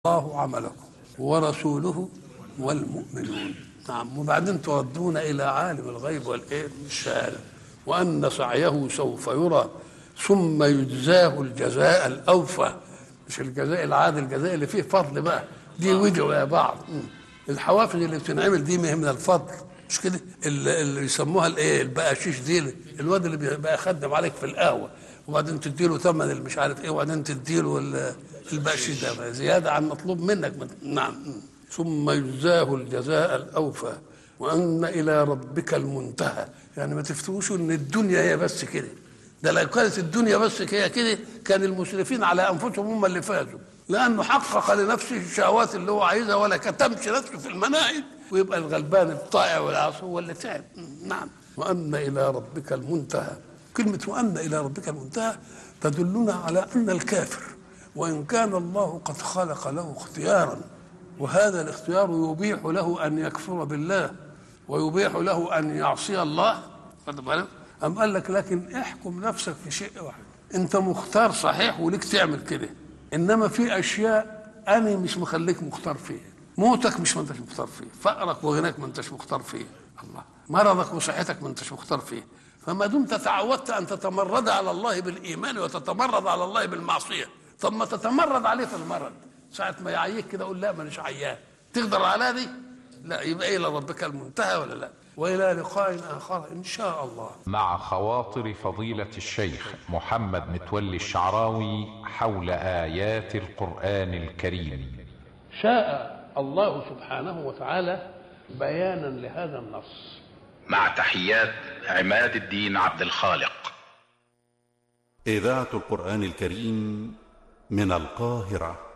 الله عملكم ورسوله والمؤمنون نعم وبعدين تردون الى عالم الغيب والايه الشهاده وان سعيه سوف يرى ثم يجزاه الجزاء الاوفى مش الجزاء العادي الجزاء اللي فيه فضل بقى دي وجهوا يا بعض مم. الحوافز اللي بتنعمل دي من الفضل مش كده اللي, اللي يسموها الايه البقاشيش دي الواد اللي بيبقى يخدم عليك في القهوه وبعدين تديله ثمن اللي مش عارف ايه وبعدين تديله ال- البقشيش ده زياده عن مطلوب منك نعم ثم يجزاه الجزاء الاوفى وان الى ربك المنتهى يعني ما تفتوش ان الدنيا هي بس كده ده لو كانت الدنيا بس هي كده كان المسرفين على انفسهم هم اللي فازوا لانه حقق لنفسه الشهوات اللي هو عايزها ولا كتمش نفسه في المناهج ويبقى الغلبان الطائع والعاصي هو اللي تعب نعم وان الى ربك المنتهى كلمه وان الى ربك المنتهى تدلنا على ان الكافر وان كان الله قد خلق له اختيارا وهذا الاختيار يبيح له ان يكفر بالله ويبيح له ان يعصي الله خد بالك أم قال لك لكن احكم نفسك في شيء واحد انت مختار صحيح وليك تعمل كده انما في اشياء انا مش مخليك مختار فيها موتك مش ما انتش مختار فيه فقرك وغناك ما انتش مختار فيه الله مرضك وصحتك ما انتش مختار فيه فما دمت تعودت ان تتمرد على الله بالايمان وتتمرد على الله بالمعصيه طب ما تتمرد عليه في المرض ساعه ما يعيك كده قول لا مانيش عيان تقدر على دي لا يبقى الى ربك المنتهى ولا لا والى لقاء اخر ان شاء الله مع خواطر فضيلة الشيخ محمد متولي الشعراوي حول آيات القرآن الكريم شاء الله سبحانه وتعالى بيانا لهذا النص مع تحيات عماد الدين عبد الخالق إذاعة القرآن الكريم من القاهرة